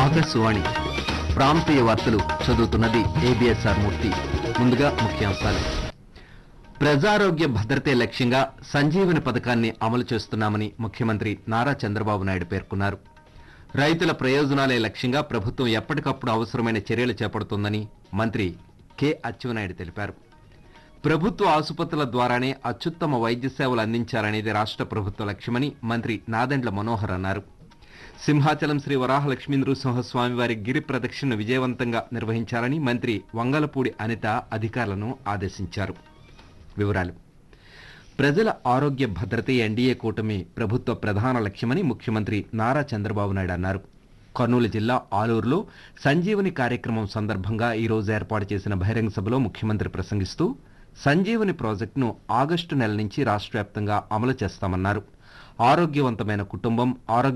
ఆకాశవాణి ప్రాంతీయ వార్తలు చదువుతున్నది ఏబిఎస్ఆర్ మూర్తి ముందుగా ముఖ్యాంశాలు ప్రజారోగ్య భద్రతే లక్ష్యంగా సంజీవని పథకాన్ని అమలు చేస్తున్నామని ముఖ్యమంత్రి నారా చంద్రబాబు నాయుడు పేర్కొన్నారు రైతుల ప్రయోజనాలే లక్ష్యంగా ప్రభుత్వం ఎప్పటికప్పుడు అవసరమైన చర్యలు చేపడుతోందని మంత్రి కె అచ్చెన్నాయుడు తెలిపారు ప్రభుత్వ ఆసుపత్రుల ద్వారానే అత్యుత్తమ వైద్య సేవలు అందించాలనేది రాష్ట్ర ప్రభుత్వ లక్ష్యమని మంత్రి నాదెండ్ల మనోహర్ అన్నారు సింహాచలం శ్రీ వరాహలక్ష్మీ నృసింహస్వామివారి గిరి ప్రదక్షిణను విజయవంతంగా నిర్వహించాలని మంత్రి వంగలపూడి అనిత అధికారులను ఆదేశించారు వివరాలు ప్రజల ఆరోగ్య భద్రతే ఎన్డీఏ కూటమి ప్రభుత్వ ప్రధాన లక్ష్యమని ముఖ్యమంత్రి నారా చంద్రబాబు నాయుడు అన్నారు కర్నూలు జిల్లా ఆలూరులో సంజీవని కార్యక్రమం సందర్భంగా ఈ రోజు ఏర్పాటు చేసిన బహిరంగ సభలో ముఖ్యమంత్రి ప్రసంగిస్తూ సంజీవని ప్రాజెక్టును ఆగస్టు నెల నుంచి రాష్ట్ర వ్యాప్తంగా అమలు చేస్తామన్నారు ఆరోగ్యవంతమైన కుటుంబం ఆరోగ్య